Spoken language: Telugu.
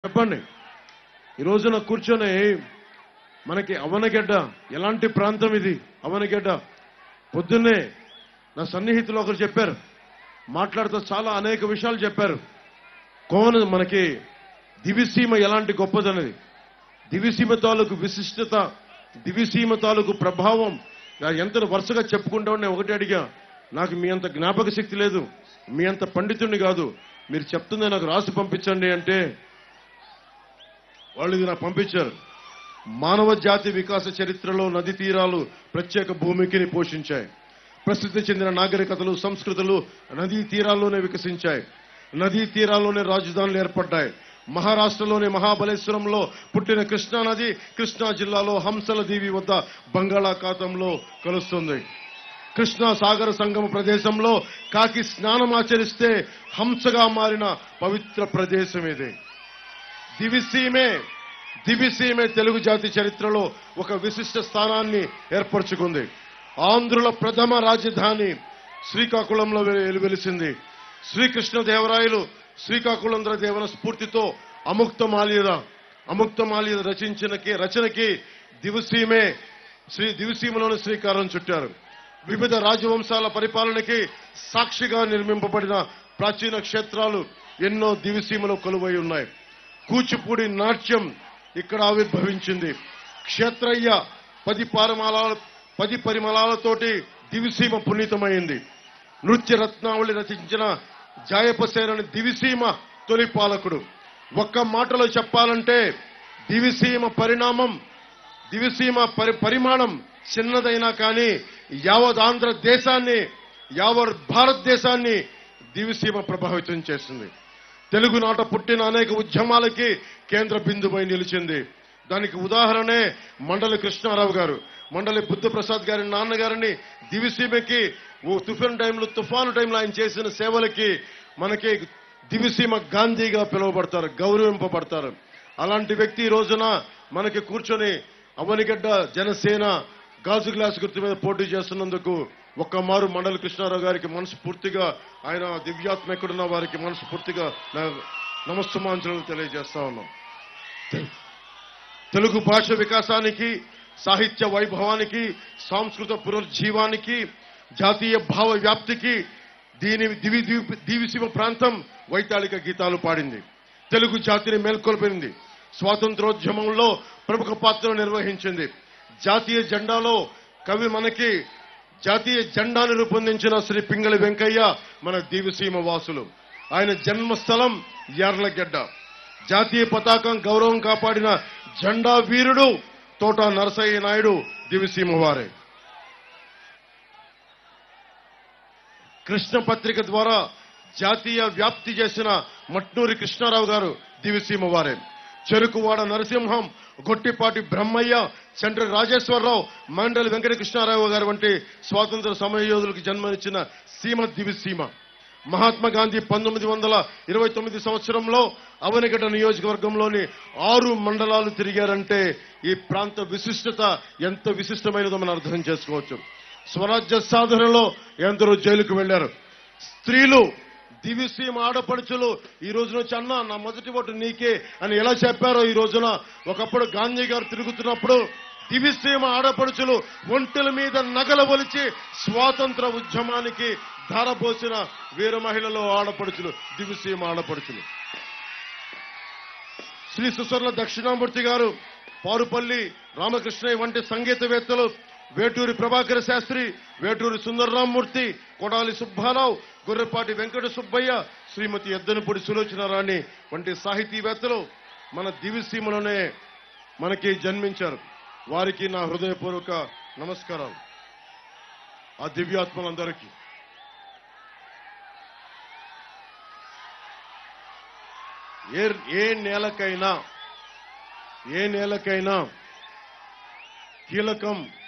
చెప్పండి ఈ రోజున కూర్చొని మనకి అవనగడ్డ ఎలాంటి ప్రాంతం ఇది అవనగడ్డ పొద్దున్నే నా సన్నిహితులు ఒకరు చెప్పారు మాట్లాడుతూ చాలా అనేక విషయాలు చెప్పారు కోన మనకి దివిసీమ ఎలాంటి గొప్పదన్నది దివిసీమ తాలూకు విశిష్టత దివిసీమ తాలూకు ప్రభావం నా ఎంత వరుసగా చెప్పుకుంటా నేను ఒకటి అడిగా నాకు మీ అంత జ్ఞాపక శక్తి లేదు మీ అంత పండితుడిని కాదు మీరు చెప్తుందే నాకు రాసి పంపించండి అంటే వాళ్ళు ఇది నాకు పంపించారు మానవ జాతి వికాస చరిత్రలో నది తీరాలు ప్రత్యేక భూమికిని పోషించాయి ప్రసిద్ధి చెందిన నాగరికతలు సంస్కృతులు నదీ తీరాల్లోనే వికసించాయి నదీ తీరాల్లోనే రాజధానులు ఏర్పడ్డాయి మహారాష్ట్రలోని మహాబలేశ్వరంలో పుట్టిన కృష్ణా నది కృష్ణా జిల్లాలో హంసల దీవి వద్ద బంగాళాఖాతంలో కలుస్తుంది కృష్ణా సాగర సంగమ ప్రదేశంలో కాకి స్నానం ఆచరిస్తే హంసగా మారిన పవిత్ర ప్రదేశం ఇది దివిసీమే దివిసీమే తెలుగు జాతి చరిత్రలో ఒక విశిష్ట స్థానాన్ని ఏర్పరచుకుంది ఆంధ్రుల ప్రథమ రాజధాని శ్రీకాకుళంలో వెలు- వెలిసింది శ్రీకృష్ణదేవరాయలు శ్రీకాకుళంధ్ర దేవన స్ఫూర్తితో అముక్తమాల్యద అముక్తమాల్యద రచించినకి రచనకి దివిసీమే శ్రీ దివిసీమలోని శ్రీకారం చుట్టారు వివిధ రాజవంశాల పరిపాలనకి సాక్షిగా నిర్మింపబడిన ప్రాచీన క్షేత్రాలు ఎన్నో దివిసీమలో కొలువై ఉన్నాయి కూచిపూడి నాట్యం ఇక్కడ ఆవిర్భవించింది క్షేత్రయ్య పది పరిమళాల పది పరిమళాలతోటి దివిసీమ పునీతమైంది నృత్య రత్నావళి రచించిన జాయపసేనని దివిసీమ తొలి పాలకుడు ఒక్క మాటలో చెప్పాలంటే దివిసీమ పరిణామం దివిసీమ పరి పరిమాణం చిన్నదైనా కానీ యావత్ ఆంధ్ర దేశాన్ని యావత్ భారతదేశాన్ని దివిసీమ ప్రభావితం చేసింది తెలుగునాట పుట్టిన అనేక ఉద్యమాలకి కేంద్ర బిందువై నిలిచింది దానికి ఉదాహరణే మండలి కృష్ణారావు గారు మండలి బుద్ధప్రసాద్ గారి నాన్నగారిని దివిసీమకి ఓ తుఫాను టైంలో తుఫాను టైంలో ఆయన చేసిన సేవలకి మనకి దివిసీమ గాంధీగా పిలువబడతారు గౌరవింపబడతారు అలాంటి వ్యక్తి ఈ రోజున మనకి కూర్చొని అవనిగడ్డ జనసేన గాజు గ్లాస్ గుర్తు మీద పోటీ చేస్తున్నందుకు ఒక్క మారు మండలి కృష్ణారావు గారికి మనస్ఫూర్తిగా ఆయన దివ్యాత్మ ఎక్కడున్న వారికి మనస్ఫూర్తిగా నా నమస్సుమాంజలు తెలియజేస్తా ఉన్నాం తెలుగు భాష వికాసానికి సాహిత్య వైభవానికి సాంస్కృత పునరుజ్జీవానికి జాతీయ భావ వ్యాప్తికి దీని దివి దివి- దివిసీమ ప్రాంతం వైతాళిక గీతాలు పాడింది తెలుగు జాతిని మేల్కొల్పింది స్వాతంత్రోద్యమంలో ప్రముఖ పాత్ర నిర్వహించింది జాతీయ జెండాలో కవి మనకి జాతీయ జెండాను రూపొందించిన శ్రీ పింగళి వెంకయ్య మన దివిసీమ వాసులు ఆయన జన్మస్థలం యార్లగడ్డ జాతీయ పతాకం గౌరవం కాపాడిన జెండా వీరుడు తోట నరసయ్య నాయుడు దివిసీమ వారే కృష్ణ పత్రిక ద్వారా జాతీయ వ్యాప్తి చేసిన మట్నూరి కృష్ణారావు గారు దివిసీమ వారే చెరుకువాడ నరసింహం గొట్టిపాటి బ్రహ్మయ్య చండ్ర రాజేశ్వరరావు మండలి వెంకట కృష్ణారావు గారు వంటి స్వాతంత్ర సమరయోధులకు జన్మనిచ్చిన సీమ దివిసీమ మహాత్మా గాంధీ పంతొమ్మిది వందల ఇరవై తొమ్మిది సంవత్సరంలో అవనిగడ్డ నియోజకవర్గంలోని ఆరు మండలాలు తిరిగారంటే ఈ ప్రాంత విశిష్టత ఎంత విశిష్టమైనదో మనం అర్థం చేసుకోవచ్చు స్వరాజ్య సాధనలో ఎందరో జైలుకు వెళ్లారు స్త్రీలు దివిసీమ ఆడపడుచులు ఈ రోజున వచ్చి అన్న నా మొదటి ఓటు నీకే అని ఎలా చెప్పారో ఈ రోజున ఒకప్పుడు గాంధీ గారు తిరుగుతున్నప్పుడు దివిసీమ ఆడపడుచులు ఒంటెల మీద నగల ఒలిచి స్వాతంత్ర ఉద్యమానికి ధారపోసిన వీర మహిళలు ఆడపడుచులు దివిసీమ ఆడపడుచులు శ్రీ సుసర్ల దక్షిణామూర్తి గారు పారుపల్లి రామకృష్ణయ్య వంటి సంగీతవేత్తలు వేటూరి ప్రభాకర శాస్త్రి వేటూరి సుందర్రామ్మూర్తి కొడాలి సుబ్బారావు గొర్రెపాటి వెంకట సుబ్బయ్య శ్రీమతి ఎద్దనపూడి సులోచన రాణి వంటి సాహితీవేత్తలు మన దివిసీమలోనే మనకి జన్మించారు వారికి నా హృదయపూర్వక నమస్కారాలు ఆ దివ్యాత్మలందరికీ ఏ ఏ నేలకైనా ఏ నేలకైనా కీలకం